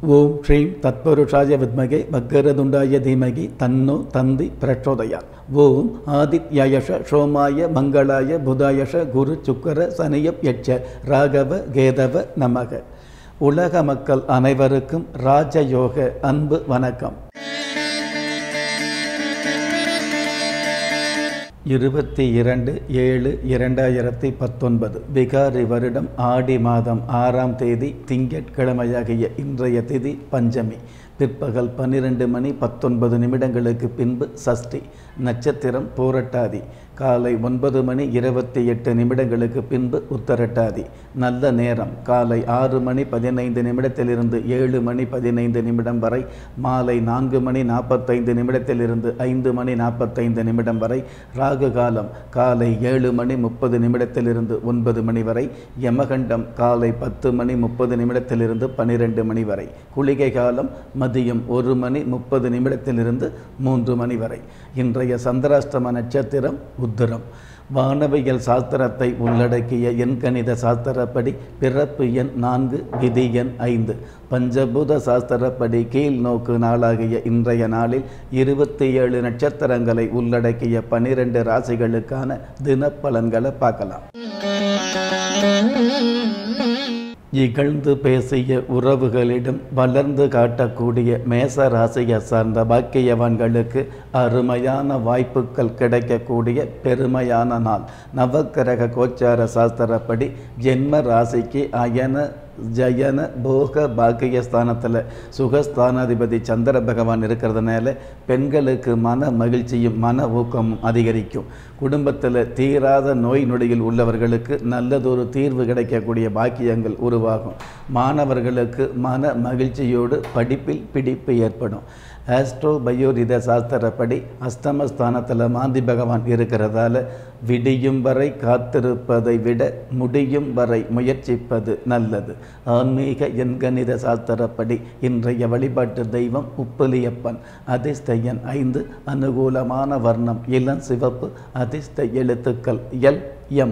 ஓம் ஸ்ரீம் தத்பருஷாய வித்மகே பக்கரதுண்டாய தீமகி தன்னோ தந்தி பிரச்சோதயா ஓம் ஆதித்யயஷ சோமாய மங்களாய புதாயஷ குரு சுக்கர சனியப் யட்ச ராகவ கேதவ நமக உலக மக்கள் அனைவருக்கும் ராஜயோக அன்பு வணக்கம் இருபத்தி இரண்டு ஏழு இரண்டாயிரத்தி பத்தொன்பது பிகாரி வருடம் ஆடி மாதம் ஆறாம் தேதி திங்கட்கிழமையாகிய இன்றைய திதி பஞ்சமி பிற்பகல் பன்னிரண்டு மணி பத்தொன்பது நிமிடங்களுக்கு பின்பு சஷ்டி நட்சத்திரம் பூரட்டாதி காலை ஒன்பது மணி இருபத்தி எட்டு நிமிடங்களுக்கு பின்பு உத்தரட்டாதி நல்ல நேரம் காலை ஆறு மணி பதினைந்து நிமிடத்திலிருந்து ஏழு மணி பதினைந்து நிமிடம் வரை மாலை நான்கு மணி நாற்பத்தைந்து நிமிடத்திலிருந்து ஐந்து மணி நாற்பத்தைந்து நிமிடம் வரை ராகு காலம் காலை ஏழு மணி முப்பது நிமிடத்திலிருந்து ஒன்பது மணி வரை யமகண்டம் காலை பத்து மணி முப்பது நிமிடத்திலிருந்து பன்னிரெண்டு மணி வரை குளிகை காலம் மதியம் ஒரு மணி முப்பது நிமிடத்திலிருந்து மூன்று மணி வரை இன்றைய சந்திராஷ்டம நட்சத்திரம் உத்திரம் வானவியல் சாஸ்திரத்தை உள்ளடக்கிய எண்கணித சாஸ்திரப்படி பிறப்பு எண் நான்கு விதி எண் ஐந்து பஞ்சபூத சாஸ்திரப்படி கீழ் நோக்கு நாளாகிய இன்றைய நாளில் இருபத்தி ஏழு நட்சத்திரங்களை உள்ளடக்கிய பனிரெண்டு ராசிகளுக்கான தினப்பலன்களை பார்க்கலாம் இகழ்ந்து பேசிய உறவுகளிடம் வளர்ந்து காட்டக்கூடிய மேச ராசியை சார்ந்த பாக்கியவான்களுக்கு அருமையான வாய்ப்புகள் கிடைக்கக்கூடிய பெருமையான நாள் நவக்கிரக கோச்சார சாஸ்திரப்படி ஜென்ம ராசிக்கு அயன ஜயன போக பாக்கியஸ்தானத்தில் சுகஸ்தானாதிபதி சந்திர பகவான் இருக்கிறதுனால பெண்களுக்கு மன மகிழ்ச்சியும் மன ஊக்கமும் அதிகரிக்கும் குடும்பத்தில் தீராத நோய் நொடியில் உள்ளவர்களுக்கு நல்லதொரு தீர்வு கிடைக்கக்கூடிய பாக்கியங்கள் உருவாகும் மாணவர்களுக்கு மன மகிழ்ச்சியோடு படிப்பில் பிடிப்பு ஏற்படும் ஆஸ்ட்ரோ பயோரித சாஸ்திரப்படி அஷ்டமஸ்தானத்தில் மாந்தி பகவான் இருக்கிறதால விடியும் வரை காத்திருப்பதை விட முடியும் வரை முயற்சிப்பது நல்லது ஆன்மீக எண்கணித சாஸ்திரப்படி இன்றைய வழிபாட்டு தெய்வம் உப்புலியப்பன் அதிர்ஷ்ட எண் ஐந்து அனுகூலமான வர்ணம் இளம் சிவப்பு அதிர்ஷ்ட எழுத்துக்கள் எல் எம்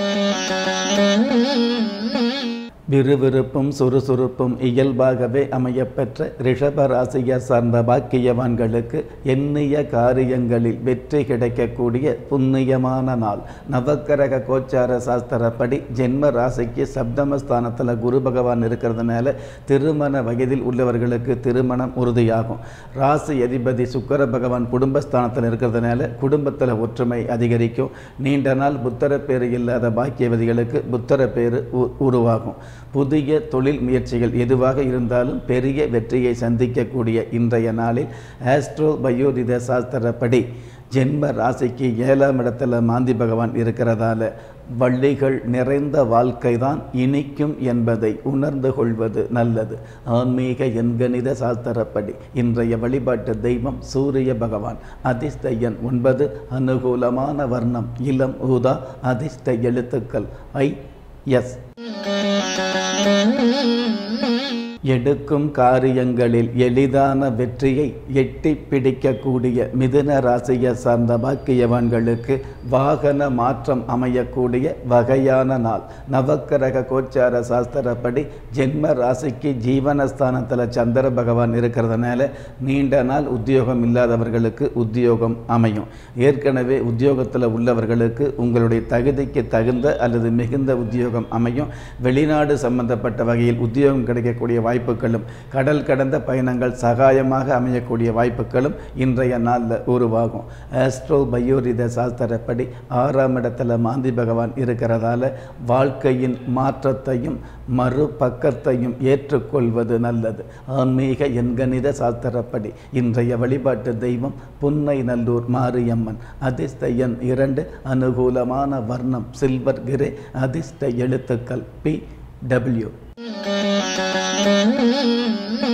விறுவிறுப்பும் சுறுசுறுப்பும் இயல்பாகவே அமையப்பெற்ற ரிஷப ராசியை சார்ந்த பாக்கியவான்களுக்கு எண்ணிய காரியங்களில் வெற்றி கிடைக்கக்கூடிய புண்ணியமான நாள் நவக்கிரக கோச்சார சாஸ்திரப்படி ஜென்ம ராசிக்கு சப்தமஸ்தானத்தில் குரு பகவான் இருக்கிறதுனால திருமண வயதில் உள்ளவர்களுக்கு திருமணம் உறுதியாகும் ராசி அதிபதி சுக்கர பகவான் குடும்பஸ்தானத்தில் இருக்கிறதுனால குடும்பத்தில் ஒற்றுமை அதிகரிக்கும் நீண்ட நாள் புத்தர பேரு இல்லாத பாக்கியவதிகளுக்கு புத்தர பேரு உருவாகும் புதிய தொழில் முயற்சிகள் எதுவாக இருந்தாலும் பெரிய வெற்றியை சந்திக்கக்கூடிய இன்றைய நாளில் ஆஸ்ட்ரோ பயோரித சாஸ்திரப்படி ஜென்ம ராசிக்கு ஏழாம் இடத்துல மாந்தி பகவான் இருக்கிறதால வள்ளிகள் நிறைந்த வாழ்க்கை தான் இனிக்கும் என்பதை உணர்ந்து கொள்வது நல்லது ஆன்மீக எண்கணித சாஸ்திரப்படி இன்றைய வழிபாட்டு தெய்வம் சூரிய பகவான் அதிர்ஷ்ட எண் ஒன்பது அனுகூலமான வர்ணம் இளம் ஊதா அதிர்ஷ்ட எழுத்துக்கள் ஐ எஸ் எடுக்கும் காரியங்களில் எளிதான வெற்றியை எட்டி பிடிக்கக்கூடிய மிதுன ராசியை சார்ந்த பாக்கியவான்களுக்கு வாகன மாற்றம் அமையக்கூடிய வகையான நாள் நவக்கிரக கோச்சார சாஸ்திரப்படி ஜென்ம ராசிக்கு ஜீவனஸ்தானத்தில் சந்திர பகவான் இருக்கிறதுனால நீண்ட நாள் உத்தியோகம் இல்லாதவர்களுக்கு உத்தியோகம் அமையும் ஏற்கனவே உத்தியோகத்தில் உள்ளவர்களுக்கு உங்களுடைய தகுதிக்கு தகுந்த அல்லது மிகுந்த உத்தியோகம் அமையும் வெளிநாடு சம்பந்தப்பட்ட வகையில் உத்தியோகம் கிடைக்கக்கூடிய வாய்ப்புகளும் கடல் கடந்த பயணங்கள் சகாயமாக அமையக்கூடிய வாய்ப்புகளும் இன்றைய நாளில் உருவாகும் ஆஸ்ட்ரோ பயோரித சாஸ்திரப்படி ஆறாம் இடத்துல மாந்தி பகவான் இருக்கிறதால வாழ்க்கையின் மாற்றத்தையும் மறுபக்கத்தையும் ஏற்றுக்கொள்வது நல்லது ஆன்மீக எண்கணித சாஸ்திரப்படி இன்றைய வழிபாட்டு தெய்வம் புன்னை நல்லூர் மாரியம்மன் அதிர்ஷ்ட எண் இரண்டு அனுகூலமான வர்ணம் சில்வர் கிரே அதிர்ஷ்ட எழுத்துக்கள் பி டபிள்யூ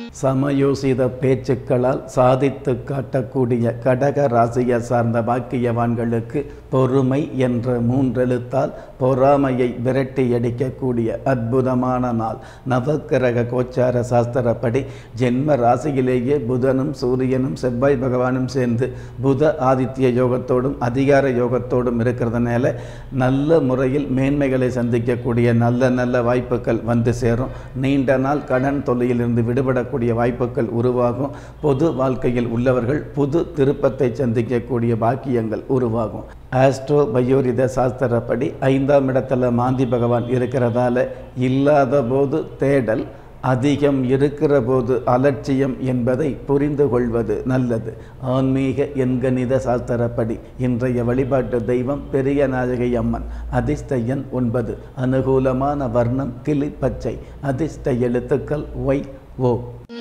சமயோசித பேச்சுக்களால் சாதித்து காட்டக்கூடிய கடக ராசியை சார்ந்த பாக்கியவான்களுக்கு பொறுமை என்ற மூன்றெழுத்தால் பொறாமையை விரட்டி அடிக்கக்கூடிய அற்புதமான நாள் நவக்கிரக கோச்சார சாஸ்திரப்படி ஜென்ம ராசியிலேயே புதனும் சூரியனும் செவ்வாய் பகவானும் சேர்ந்து புத ஆதித்ய யோகத்தோடும் அதிகார யோகத்தோடும் இருக்கிறதுனால நல்ல முறையில் மேன்மைகளை சந்திக்கக்கூடிய நல்ல நல்ல வாய்ப்புகள் வந்து சேரும் நீண்ட நாள் கடன் தொல்லையிலிருந்து விடுபடக்கூடிய வாய்ப்புகள் உருவாகும் பொது வாழ்க்கையில் உள்ளவர்கள் புது திருப்பத்தை சந்திக்கக்கூடிய பாக்கியங்கள் உருவாகும் ஆஸ்ட்ரோ பயோரித சாஸ்திரப்படி ஐந்தாம் இடத்துல மாந்தி பகவான் இருக்கிறதால இல்லாத போது தேடல் அதிகம் இருக்கிற போது அலட்சியம் என்பதை புரிந்து கொள்வது நல்லது ஆன்மீக எண்கணித சாஸ்திரப்படி இன்றைய வழிபாட்டு தெய்வம் பெரிய நாயகி அம்மன் அதிர்ஷ்ட எண் ஒன்பது அனுகூலமான வர்ணம் கிளி பச்சை அதிர்ஷ்ட எழுத்துக்கள் ஒய் ஓ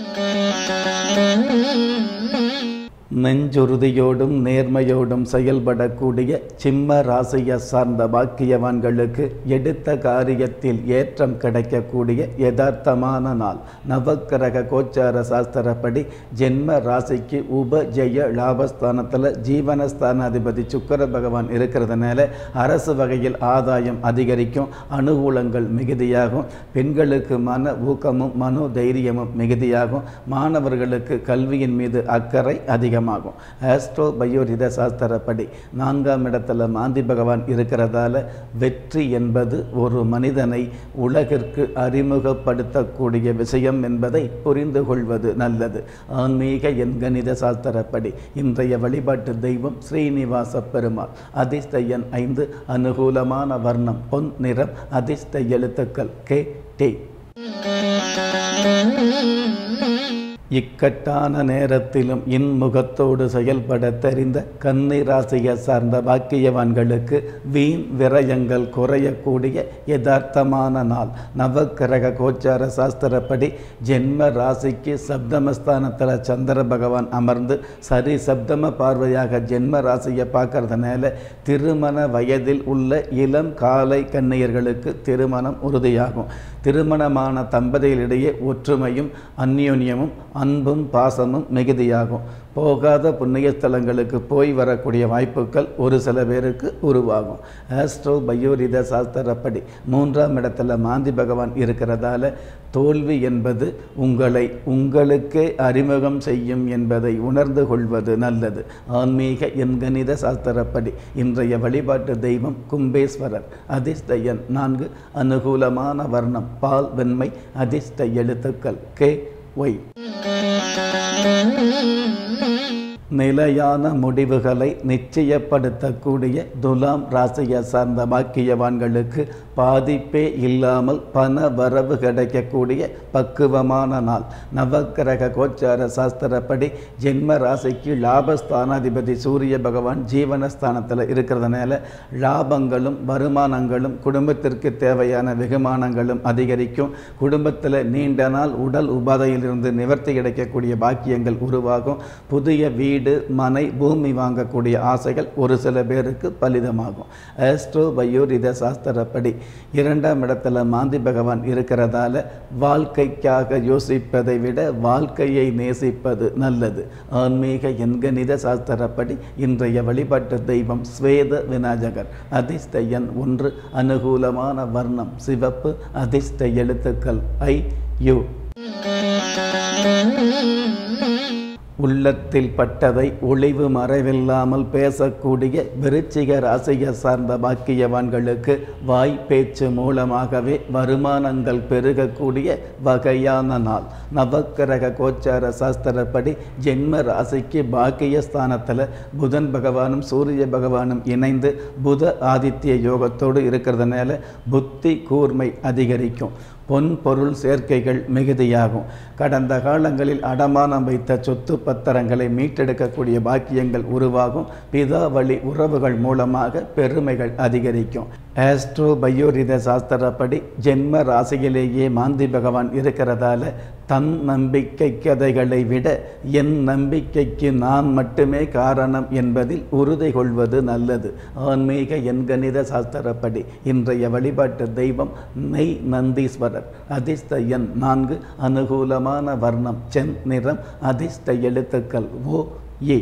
நெஞ்சுறுதியோடும் நேர்மையோடும் செயல்படக்கூடிய சிம்ம ராசியை சார்ந்த பாக்கியவான்களுக்கு எடுத்த காரியத்தில் ஏற்றம் கிடைக்கக்கூடிய யதார்த்தமான நாள் நவக்கிரக கோச்சார சாஸ்திரப்படி ஜென்ம ராசிக்கு உப ஜெய லாபஸ்தானத்தில் ஜீவனஸ்தானாதிபதி சுக்கர பகவான் இருக்கிறதுனால அரசு வகையில் ஆதாயம் அதிகரிக்கும் அனுகூலங்கள் மிகுதியாகும் பெண்களுக்கு மன ஊக்கமும் மனோ தைரியமும் மிகுதியாகும் மாணவர்களுக்கு கல்வியின் மீது அக்கறை அதிகம் அதிகமாகும் ஆஸ்ட்ரோ பயோரித சாஸ்திரப்படி நான்காம் இடத்துல மாந்தி பகவான் இருக்கிறதால வெற்றி என்பது ஒரு மனிதனை உலகிற்கு அறிமுகப்படுத்தக்கூடிய விஷயம் என்பதை புரிந்து கொள்வது நல்லது ஆன்மீக எண்கணித சாஸ்திரப்படி இன்றைய வழிபாட்டு தெய்வம் ஸ்ரீனிவாச பெருமாள் அதிர்ஷ்ட எண் ஐந்து அனுகூலமான வர்ணம் பொன் நிறம் அதிர்ஷ்ட எழுத்துக்கள் கே டி இக்கட்டான நேரத்திலும் இன்முகத்தோடு செயல்பட தெரிந்த கன்னி ராசியை சார்ந்த பாக்கியவான்களுக்கு வீண் விரயங்கள் குறையக்கூடிய யதார்த்தமான நாள் நவக்கிரக கோச்சார சாஸ்திரப்படி ஜென்ம ராசிக்கு சப்தமஸ்தானத்தில் சந்திர பகவான் அமர்ந்து சரி சப்தம பார்வையாக ஜென்ம ராசியை பார்க்கறதுனால திருமண வயதில் உள்ள இளம் காலை கன்னியர்களுக்கு திருமணம் உறுதியாகும் திருமணமான தம்பதிகளிடையே ஒற்றுமையும் அந்யோன்யமும் அன்பும் பாசமும் மிகுதியாகும் போகாத புண்ணிய ஸ்தலங்களுக்கு போய் வரக்கூடிய வாய்ப்புகள் ஒரு சில பேருக்கு உருவாகும் ஆஸ்ட்ரோ பயோரித சாஸ்திரப்படி மூன்றாம் இடத்துல மாந்தி பகவான் இருக்கிறதால தோல்வி என்பது உங்களை உங்களுக்கே அறிமுகம் செய்யும் என்பதை உணர்ந்து கொள்வது நல்லது ஆன்மீக எண்கணித சாஸ்திரப்படி இன்றைய வழிபாட்டு தெய்வம் கும்பேஸ்வரர் அதிர்ஷ்ட எண் நான்கு அனுகூலமான வர்ணம் பால் வெண்மை அதிர்ஷ்ட எழுத்துக்கள் கே ஒய் நிலையான முடிவுகளை நிச்சயப்படுத்தக்கூடிய துலாம் ராசியை சார்ந்த பாக்கியவான்களுக்கு பாதிப்பே இல்லாமல் பண வரவு கிடைக்கக்கூடிய பக்குவமான நாள் நவக்கிரக கோச்சார சாஸ்திரப்படி ஜென்ம ராசிக்கு லாபஸ்தானாதிபதி சூரிய பகவான் ஜீவனஸ்தானத்தில் இருக்கிறதுனால லாபங்களும் வருமானங்களும் குடும்பத்திற்கு தேவையான வெகுமானங்களும் அதிகரிக்கும் குடும்பத்தில் நீண்ட நாள் உடல் உபாதையிலிருந்து நிவர்த்தி கிடைக்கக்கூடிய பாக்கியங்கள் உருவாகும் புதிய வீடு வீடு மனை பூமி வாங்கக்கூடிய ஆசைகள் ஒரு சில பேருக்கு பலிதமாகும் ஆஸ்ட்ரோ பயோரித சாஸ்திரப்படி இரண்டாம் இடத்துல மாந்தி பகவான் இருக்கிறதால வாழ்க்கைக்காக யோசிப்பதை விட வாழ்க்கையை நேசிப்பது நல்லது ஆன்மீக எண்கணித சாஸ்திரப்படி இன்றைய வழிபாட்டு தெய்வம் ஸ்வேத விநாயகர் அதிர்ஷ்ட எண் ஒன்று அனுகூலமான வர்ணம் சிவப்பு அதிர்ஷ்ட எழுத்துக்கள் ஐ யு உள்ளத்தில் பட்டதை ஒளிவு மறைவில்லாமல் பேசக்கூடிய விருச்சிக ராசியை சார்ந்த பாக்கியவான்களுக்கு வாய் பேச்சு மூலமாகவே வருமானங்கள் பெருகக்கூடிய வகையான நாள் நவக்கிரக கோச்சார சாஸ்திரப்படி ஜென்ம ராசிக்கு பாக்கிய ஸ்தானத்தில் புதன் பகவானும் சூரிய பகவானும் இணைந்து புத ஆதித்ய யோகத்தோடு இருக்கிறதுனால புத்தி கூர்மை அதிகரிக்கும் பொன் பொருள் சேர்க்கைகள் மிகுதியாகும் கடந்த காலங்களில் அடமானம் வைத்த சொத்து பத்திரங்களை மீட்டெடுக்கக்கூடிய பாக்கியங்கள் உருவாகும் பிதா வழி உறவுகள் மூலமாக பெருமைகள் அதிகரிக்கும் ஆஸ்ட்ரோ பயோரித சாஸ்திரப்படி ஜென்ம ராசியிலேயே மாந்தி பகவான் இருக்கிறதால தன் நம்பிக்கை கதைகளை விட என் நம்பிக்கைக்கு நான் மட்டுமே காரணம் என்பதில் உறுதி கொள்வது நல்லது ஆன்மீக எண்கணித சாஸ்திரப்படி இன்றைய வழிபாட்டு தெய்வம் நெய் நந்தீஸ்வரர் அதிர்ஷ்ட எண் நான்கு அனுகூலமான வர்ணம் சென் நிறம் அதிர்ஷ்ட எழுத்துக்கள் ஓ ஏ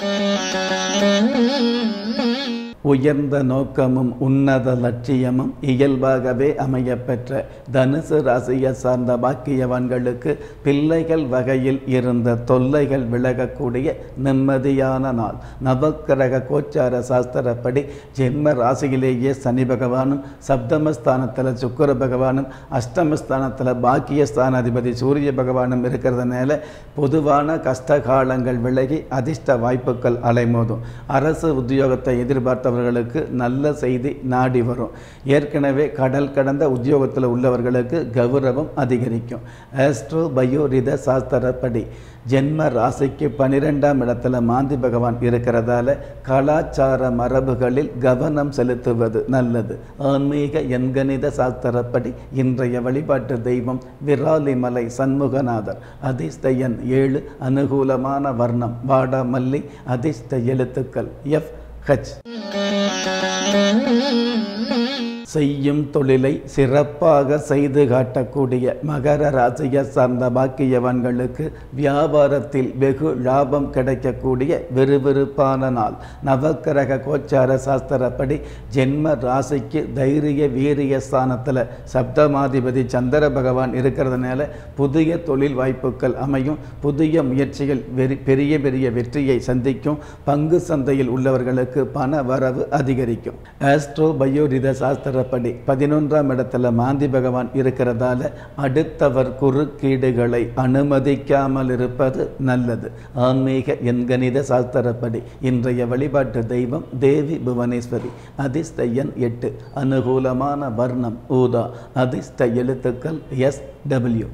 உயர்ந்த நோக்கமும் உன்னத லட்சியமும் இயல்பாகவே அமையப்பெற்ற தனுசு ராசியை சார்ந்த பாக்கியவான்களுக்கு பிள்ளைகள் வகையில் இருந்த தொல்லைகள் விலகக்கூடிய நிம்மதியான நாள் நவக்கிரக கோச்சார சாஸ்திரப்படி ஜென்ம ராசியிலேயே சனி பகவானும் சப்தமஸ்தானத்தில் சுக்கர பகவானும் அஷ்டமஸ்தானத்தில் பாக்கியஸ்தானாதிபதி சூரிய பகவானும் இருக்கிறதுனால பொதுவான கஷ்ட காலங்கள் விலகி அதிர்ஷ்ட வாய்ப்புகள் அலைமோதும் அரசு உத்தியோகத்தை எதிர்பார்த்தவர்களுக்கு நல்ல செய்தி நாடி வரும் ஏற்கனவே கடல் கடந்த உத்தியோகத்தில் உள்ளவர்களுக்கு கௌரவம் அதிகரிக்கும் ஆஸ்ட்ரோ பயோரித சாஸ்திரப்படி ஜென்ம ராசிக்கு பனிரெண்டாம் இடத்துல மாந்தி பகவான் இருக்கிறதால கலாச்சார மரபுகளில் கவனம் செலுத்துவது நல்லது ஆன்மீக எண்கணித சாஸ்திரப்படி இன்றைய வழிபாட்டு தெய்வம் விராலிமலை சண்முகநாதர் அதிர்ஷ்ட எண் ஏழு அனுகூலமான வர்ணம் வாடாமல்லி அதிர்ஷ்ட எழுத்துக்கள் எஃப் ஹச் செய்யும் தொழிலை சிறப்பாக செய்து காட்டக்கூடிய மகர ராசியை சார்ந்த பாக்கியவான்களுக்கு வியாபாரத்தில் வெகு லாபம் கிடைக்கக்கூடிய விறுவிறுப்பான நாள் நவக்கிரக கோச்சார சாஸ்திரப்படி ஜென்ம ராசிக்கு தைரிய வீரிய ஸ்தானத்தில் சப்தமாதிபதி சந்திர பகவான் இருக்கிறதுனால புதிய தொழில் வாய்ப்புகள் அமையும் புதிய முயற்சிகள் வெறி பெரிய பெரிய வெற்றியை சந்திக்கும் பங்கு சந்தையில் உள்ளவர்களுக்கு பண வரவு அதிகரிக்கும் ஆஸ்ட்ரோ பயோரித சாஸ்திரப்படி பதினொன்றாம் இடத்துல மாந்தி பகவான் இருக்கிறதால அடுத்தவர் குறுக்கீடுகளை அனுமதிக்காமல் இருப்பது நல்லது ஆன்மீக எண்கணித சாஸ்திரப்படி இன்றைய வழிபாட்டு தெய்வம் தேவி புவனேஸ்வரி அதிர்ஷ்ட எண் எட்டு அனுகூலமான வர்ணம் ஊதா அதிர்ஷ்ட எழுத்துக்கள் எஸ் டபிள்யூ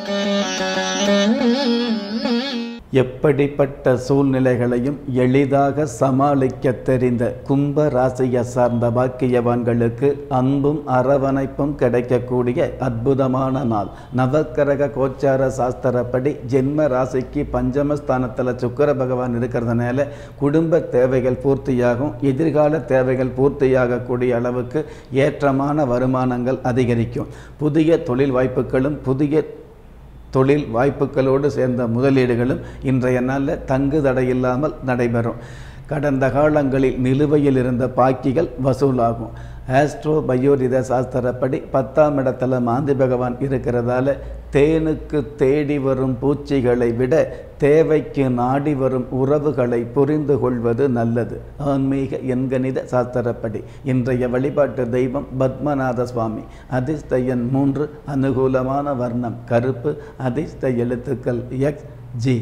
எப்படிப்பட்ட சூழ்நிலைகளையும் எளிதாக சமாளிக்க தெரிந்த கும்ப ராசியை சார்ந்த பாக்கியவான்களுக்கு அன்பும் அரவணைப்பும் கிடைக்கக்கூடிய அற்புதமான நாள் நவக்கிரக கோச்சார சாஸ்திரப்படி ஜென்ம ராசிக்கு பஞ்சமஸ்தானத்தில் சுக்கர பகவான் இருக்கிறதுனால குடும்ப தேவைகள் பூர்த்தியாகும் எதிர்கால தேவைகள் பூர்த்தியாகக்கூடிய அளவுக்கு ஏற்றமான வருமானங்கள் அதிகரிக்கும் புதிய தொழில் வாய்ப்புகளும் புதிய தொழில் வாய்ப்புகளோடு சேர்ந்த முதலீடுகளும் இன்றைய நாளில் தங்கு தடையில்லாமல் நடைபெறும் கடந்த காலங்களில் நிலுவையில் இருந்த பாக்கிகள் வசூலாகும் ஆஸ்ட்ரோ பயோரித சாஸ்திரப்படி பத்தாம் இடத்துல மாந்தி பகவான் இருக்கிறதால தேனுக்கு தேடி வரும் பூச்சிகளை விட தேவைக்கு நாடி வரும் உறவுகளை புரிந்து கொள்வது நல்லது ஆன்மீக எண்கணித சாஸ்திரப்படி இன்றைய வழிபாட்டு தெய்வம் பத்மநாத சுவாமி அதிர்ஷ்ட எண் மூன்று அனுகூலமான வர்ணம் கருப்பு அதிர்ஷ்ட எழுத்துக்கள் எக்ஸ் ஜி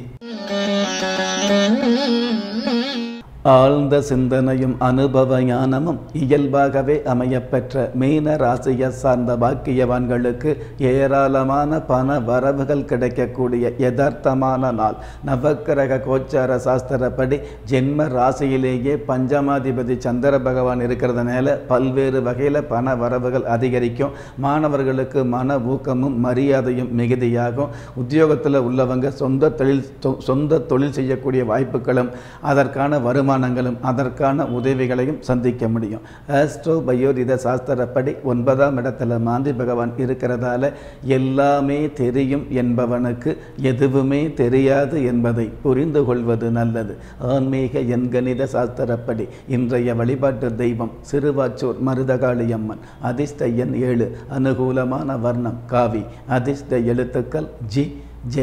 ஆழ்ந்த சிந்தனையும் அனுபவ ஞானமும் இயல்பாகவே அமையப்பெற்ற மீன ராசியை சார்ந்த பாக்கியவான்களுக்கு ஏராளமான பண வரவுகள் கிடைக்கக்கூடிய யதார்த்தமான நாள் நவக்கிரக கோச்சார சாஸ்திரப்படி ஜென்ம ராசியிலேயே பஞ்சமாதிபதி சந்திர பகவான் இருக்கிறதுனால பல்வேறு வகையில் பண வரவுகள் அதிகரிக்கும் மாணவர்களுக்கு மன ஊக்கமும் மரியாதையும் மிகுதியாகும் உத்தியோகத்தில் உள்ளவங்க சொந்த தொழில் சொந்த தொழில் செய்யக்கூடிய வாய்ப்புகளும் அதற்கான வருமானம் வருமானங்களும் அதற்கான உதவிகளையும் சந்திக்க முடியும் ஆஸ்ட்ரோ பயோரித சாஸ்திரப்படி ஒன்பதாம் இடத்துல மாந்தி பகவான் இருக்கிறதால எல்லாமே தெரியும் என்பவனுக்கு எதுவுமே தெரியாது என்பதை புரிந்து கொள்வது நல்லது ஆன்மீக எண்கணித சாஸ்திரப்படி இன்றைய வழிபாட்டு தெய்வம் சிறுவாச்சூர் மருதகாளி அம்மன் அதிர்ஷ்ட எண் ஏழு அனுகூலமான வர்ணம் காவி அதிர்ஷ்ட எழுத்துக்கள் ஜி ஜே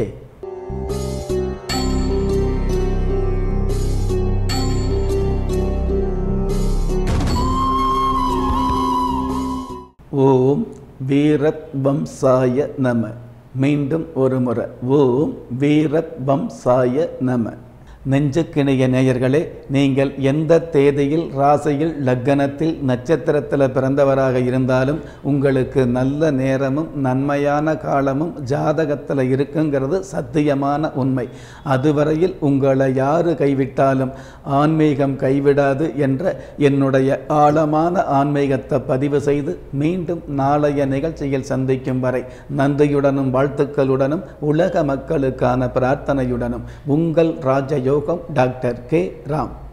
ஓம் வீரத் வம்சாய நம மீண்டும் ஒரு முறை ஓம் வீரத் வம்சாய நம நெஞ்சுக்கிணைய நேயர்களே நீங்கள் எந்த தேதியில் ராசியில் லக்கணத்தில் நட்சத்திரத்தில் பிறந்தவராக இருந்தாலும் உங்களுக்கு நல்ல நேரமும் நன்மையான காலமும் ஜாதகத்தில் இருக்குங்கிறது சத்தியமான உண்மை அதுவரையில் உங்களை யாரு கைவிட்டாலும் ஆன்மீகம் கைவிடாது என்ற என்னுடைய ஆழமான ஆன்மீகத்தை பதிவு செய்து மீண்டும் நாளைய நிகழ்ச்சியில் சந்திக்கும் வரை நன்றியுடனும் வாழ்த்துக்களுடனும் உலக மக்களுக்கான பிரார்த்தனையுடனும் உங்கள் ராஜயோகம் டாக்டர் கே ராம்